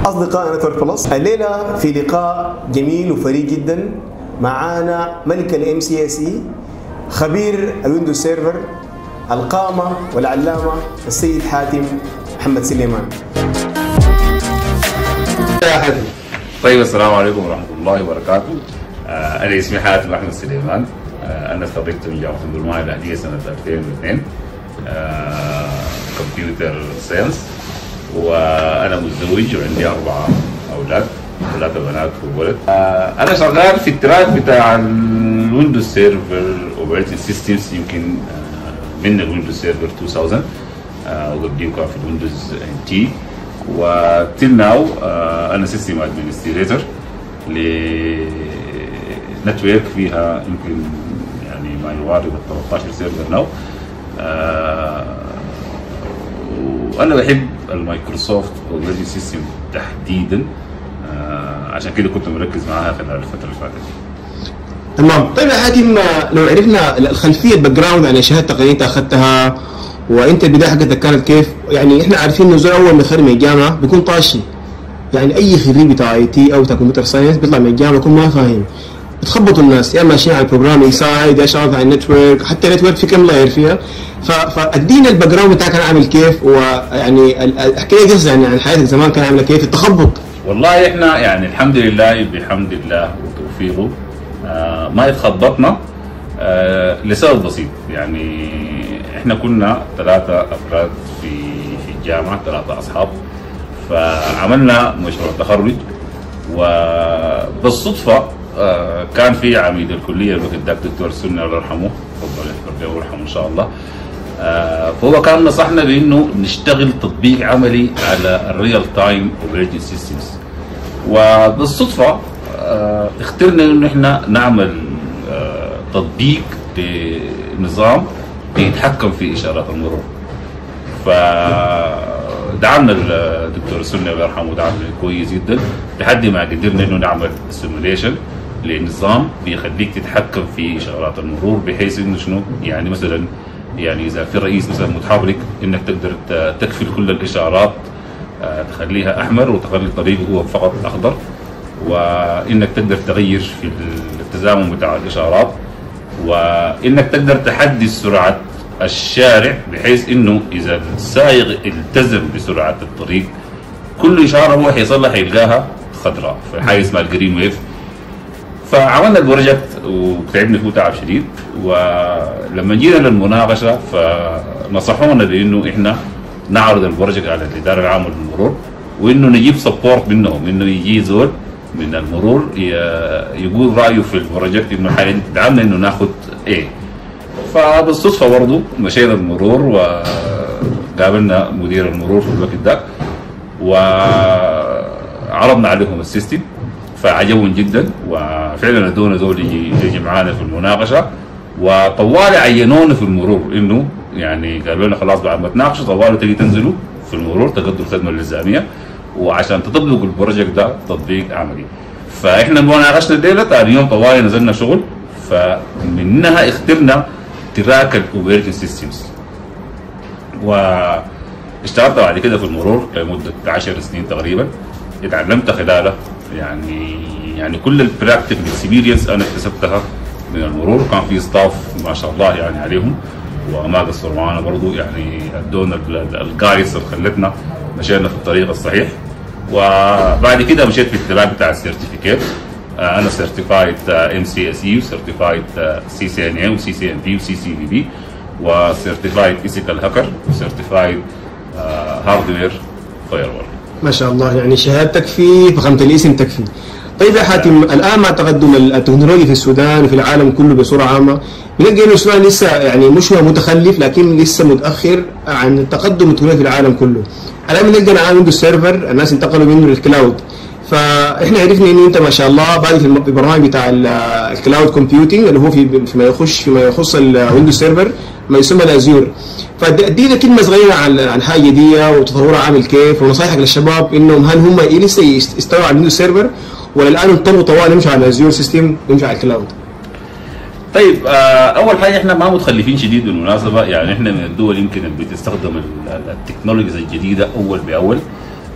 أصدقاء نتورك بلس الليلة في لقاء جميل وفريد جدا معانا ملك الام سي اس اي خبير الويندوز سيرفر القامة والعلامة السيد حاتم محمد سليمان يا حاتم طيب السلام عليكم ورحمة الله وبركاته آه أنا اسمي حاتم أحمد سليمان آه أنا تخرجت من جامعة الدرمان الأهلية سنة 2002 آه كمبيوتر ساينس وأنا متزوج وعندي أربعة أولاد ثلاثة بنات وولد آه أنا شغال في التراك بتاع الويندوز سيرفر اوبريتنج سيستمز يمكن آه من الويندوز سيرفر 2000 آه وقبليه كان في الويندوز ان تي وتل ناو انا سيستم ادمنستريتور لنتورك فيها يمكن يعني ما يقارب ال 13 سيرفر ناو وانا بحب المايكروسوفت اوبريتنج سيستم تحديدا آه عشان كده كنت مركز معاها خلال الفتره اللي فاتت دي تمام طيب يا حاتم لو عرفنا الخلفيه الباك جراوند عن الشهاده التقنيه انت اخذتها وانت البدايه حقتك كانت كيف؟ يعني احنا عارفين انه زي اول ما يخرج من الجامعه بيكون طاشي يعني اي خريج بتاع اي تي او بتاع كمبيوتر ساينس بيطلع من الجامعه يكون ما فاهم بتخبطوا الناس يا ماشيين على البروجرامينج سايد يا شغال على النتورك حتى النتورك في كم لاير فيها فادينا الباك جراوند بتاعك كان عامل كيف ويعني احكي لي قصه يعني عن حياتك زمان كان عامله كيف التخبط والله احنا يعني الحمد لله بحمد الله وتوفيقه آه ما اتخبطنا آه لسبب بسيط يعني احنا كنا ثلاثة افراد في في الجامعة ثلاثة اصحاب فعملنا مشروع تخرج وبالصدفة آه كان في عميد الكلية الوقت ذاك دكتور سنة الله يرحمه تفضل يغفر له ويرحمه ان شاء الله آه فهو كان نصحنا بانه نشتغل تطبيق عملي على الريال تايم اوبريتنج سيستمز وبالصدفة آه اخترنا انه احنا نعمل آه تطبيق لنظام بيتحكم في اشارات المرور فدعمنا الدكتور السني الله يرحمه دعمنا كويس جدا لحد ما قدرنا انه نعمل سيموليشن لنظام بيخليك تتحكم في اشارات المرور بحيث انه شنو يعني مثلا يعني اذا في رئيس مثلا متحرك انك تقدر تكفل كل الاشارات تخليها احمر وتخلي الطريق هو فقط اخضر وانك تقدر تغير في التزامن بتاع الاشارات وانك تقدر تحدد سرعه الشارع بحيث انه اذا السائق التزم بسرعه الطريق كل اشاره هو حيصلها حيلقاها خضراء في حاجه اسمها الجرين ويف فعملنا البروجكت وتعبنا فيه تعب شديد ولما جينا للمناقشه فنصحونا بانه احنا نعرض البروجكت على الاداره العامه للمرور وانه نجيب سبورت منهم انه يجي زول من المرور يقول رايه في البروجكت انه حيدعمنا انه ناخذ ايه فبالصدفه برضه مشينا المرور وقابلنا مدير المرور في الوقت ده وعرضنا عليهم السيستم فعجبهم جدا وفعلا ادونا دول يجي معانا في المناقشه وطوال عينونا في المرور انه يعني قالوا لنا خلاص بعد ما تناقشوا طوال تجي تنزلوا في المرور تقدموا الخدمه الالزاميه وعشان تطبقوا البروجكت ده تطبيق عملي فاحنا مناقشنا الليله ثاني يوم طوالي نزلنا شغل فمنها اخترنا تراك الاوبريتنج سيستمز واشتغلت بعد كده في المرور لمده 10 سنين تقريبا اتعلمت خلاله يعني يعني كل البراكتيكال اكسبيرينس انا اكتسبتها من المرور كان في ستاف ما شاء الله يعني عليهم وما قصروا معانا برضو يعني ادونا الجايدز اللي خلتنا مشينا في الطريق الصحيح وبعد كده مشيت في التراك بتاع السيرتيفيكيت انا سيرتيفايد ام سي اس يو وسيرتيفايد سي سي ان اي وسي سي ان بي وسي سي بي بي وسيرتيفايد ايثيكال هاكر وسيرتيفايد هاردوير فاير وول ما شاء الله يعني شهادتك تكفي فخامه الاسم تكفي طيب يا حاتم الان مع تقدم التكنولوجيا في السودان وفي العالم كله بصوره عامه بنلقى انه السودان لسه يعني مش هو متخلف لكن لسه متاخر عن تقدم التكنولوجيا في العالم كله. الان بنلقى الان ويندوز سيرفر الناس انتقلوا منه للكلاود فاحنا عرفنا انه انت ما شاء الله بادئ في البرنامج بتاع الكلاود كومبيوتنج اللي هو في فيما يخش فيما يخص الويندوز سيرفر ما يسمى الازيور فادينا كلمه صغيره عن عن الحاجه دي وتطورها عامل كيف ونصايحك للشباب انهم هل هم لسه يستوعبوا على الويندوز سيرفر ولا الان اضطروا طوال يمشوا على الازيور سيستم يمشوا على الكلاود طيب آه اول حاجه احنا ما متخلفين شديد بالمناسبه يعني احنا من الدول يمكن اللي بتستخدم التكنولوجيز الجديده اول باول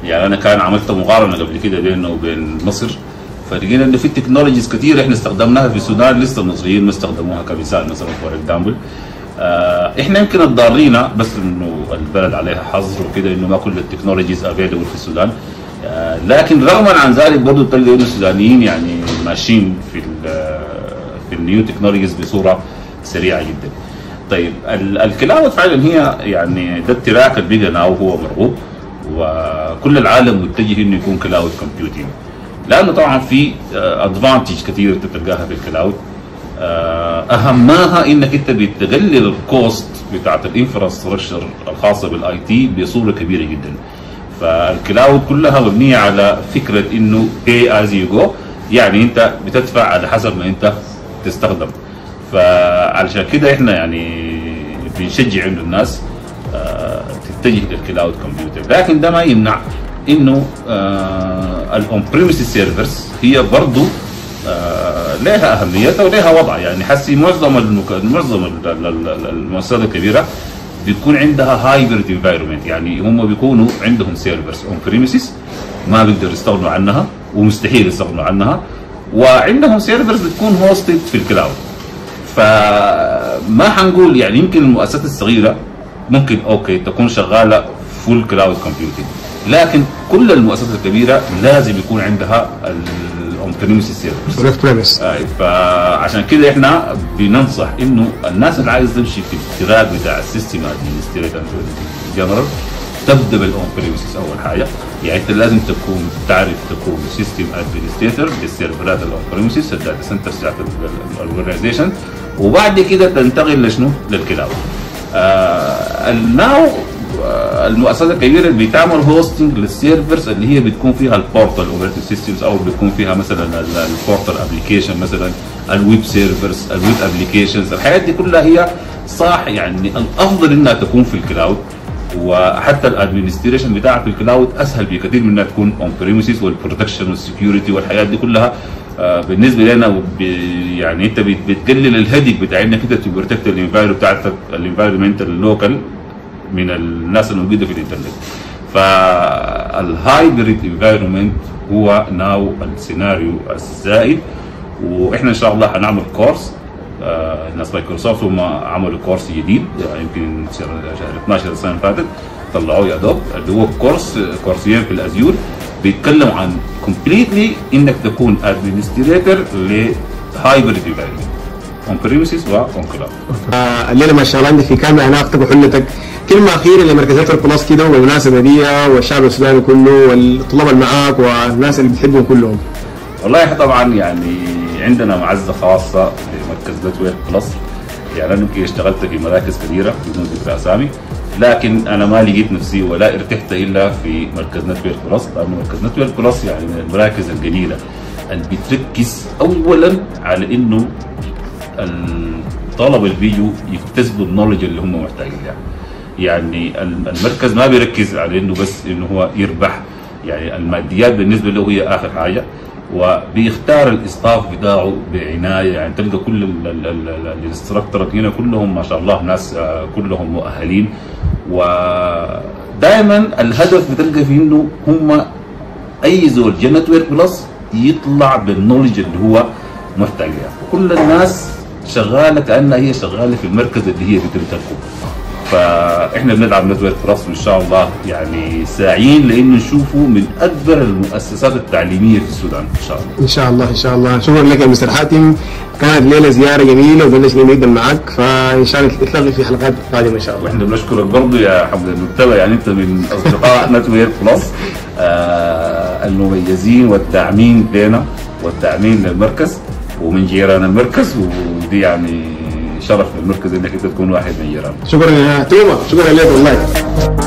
يعني انا كان عملت مقارنه قبل كده بينه وبين مصر فلقينا انه في تكنولوجيز كثير احنا استخدمناها في السودان لسه المصريين ما استخدموها كمثال مثلا فور اكزامبل آه احنا يمكن الضارينا بس انه البلد عليها حظر وكده انه ما كل التكنولوجيز افيلبل في السودان آه لكن رغما عن ذلك برضه تلقى انه السودانيين يعني ماشيين في في النيو تكنولوجيز بصوره سريعه جدا. طيب الكلاود فعلا هي يعني ده التراك اللي بقى ناو هو مرغوب وكل العالم متجه انه يكون كلاود كومبيوتنج لانه طبعا في ادفانتج كثير تلقاها في الكلاود اهمها انك انت بتقلل الكوست بتاعت الانفراستراكشر الخاصه بالاي تي بصوره كبيره جدا فالكلاود كلها مبنيه على فكره انه pay از يو جو يعني انت بتدفع على حسب ما انت تستخدم فعلشان كده احنا يعني بنشجع انه الناس تتجه للكلاود كمبيوتر لكن ده ما يمنع انه الاون بريمسز سيرفرز هي برضه آه لها اهميتها ولها وضع يعني حسي معظم المك... معظم المؤسسات الكبيره بيكون عندها هايبرد انفايرمنت يعني هم بيكونوا عندهم سيرفرز اون بريمسز ما بيقدروا يستغنوا عنها ومستحيل يستغنوا عنها وعندهم سيرفرز بتكون هوستد في الكلاود فما حنقول يعني يمكن المؤسسات الصغيره ممكن اوكي تكون شغاله فول كلاود كومبيوتنج لكن كل المؤسسات الكبيره لازم يكون عندها الاون بريمسز سيرفرز الاوف بريمس فعشان كده احنا بننصح انه الناس اللي عايز تمشي في التراك بتاع السيستم ادمنستريتور جنرال تبدا بالاون بريمسز اول حاجه يعني انت لازم تكون تعرف تكون سيستم ادمنستريتور للسيرفرات الاون بريمسز الداتا سنترز بتاعت الاورجنايزيشن وبعد كده تنتقل لشنو؟ للكلاود. آه الناو آه المؤسسات الكبيره اللي بتعمل هوستنج للسيرفرز اللي هي بتكون فيها البورتال اوبريتنج سيستمز او بتكون فيها مثلا البورتال ابلكيشن مثلا الويب سيرفرز الويب ابلكيشنز الحاجات دي كلها هي صح يعني الافضل انها تكون في الكلاود وحتى الادمنستريشن بتاعها في الكلاود اسهل بكثير من انها تكون اون بريمسز والبروتكشن والسكيورتي والحاجات دي كلها آه بالنسبه لنا يعني انت بتقلل الهدك بتاع انك انت تبروتكت الانفايرمنت بتاعتك الانفايرمنت اللوكال من الناس الموجوده في الانترنت فالهايبريد انفايرمنت هو ناو السيناريو الزائد واحنا ان شاء الله هنعمل كورس آه الناس مايكروسوفت هم عملوا كورس جديد يعني يمكن شهر 12 السنه اللي فاتت طلعوه يا دوب اللي هو كورس كورسين في الازيور بيتكلم عن كومبليتلي انك تكون ادمنستريتور لهايبريد انفايرمنت اون بريمسز واون كلاود الليله ما شاء الله عندك في كامل عناقتك وحلتك كلمة أخيرة لمركز نتورك بلس كده وبالمناسبة دي والشعب السوداني كله والطلاب اللي معاك والناس اللي بتحبهم كلهم. والله طبعا يعني عندنا معزة خاصة لمركز نتورك بلس يعني أنا يمكن اشتغلت في مراكز كثيرة بدون ذكر أسامي لكن أنا ما لقيت نفسي ولا ارتحت إلا في مركز نتورك بلس لأنه مركز نتورك بلس يعني من المراكز القليلة اللي بتركز أولا على إنه الطلبة اللي بيجوا يكتسبوا النولج اللي هم محتاجين لها. يعني المركز ما بيركز على انه بس انه هو يربح يعني الماديات بالنسبه له هي اخر حاجه وبيختار الاستاف بتاعه بعنايه يعني تلقى كل الانستراكتور هنا كلهم ما شاء الله ناس كلهم مؤهلين ودائما الهدف بتلقى في انه هم اي زول جا نتورك بلس يطلع بالنولج اللي هو محتاج لها كل الناس شغاله كانها هي شغاله في المركز اللي هي بتمتلكه فاحنا بندعم نتورك بلس ان شاء الله يعني ساعيين لانه نشوفه من اكبر المؤسسات التعليميه في السودان ان شاء الله. ان شاء الله ان شاء الله شكرا لك يا مستر حاتم كانت ليله زياره جميله وبلشنا جدا معك فان شاء الله نتلاقي في حلقات قادمه ان شاء الله. واحنا بنشكرك برضه يا حمد المكتبه يعني انت من اصدقاء نتورك بلس آه المميزين والداعمين لنا والداعمين للمركز ومن جيران المركز ودي يعني شرف للمركز انك انت تكون واحد من جيرانه شكرا يا توما شكرا لك والله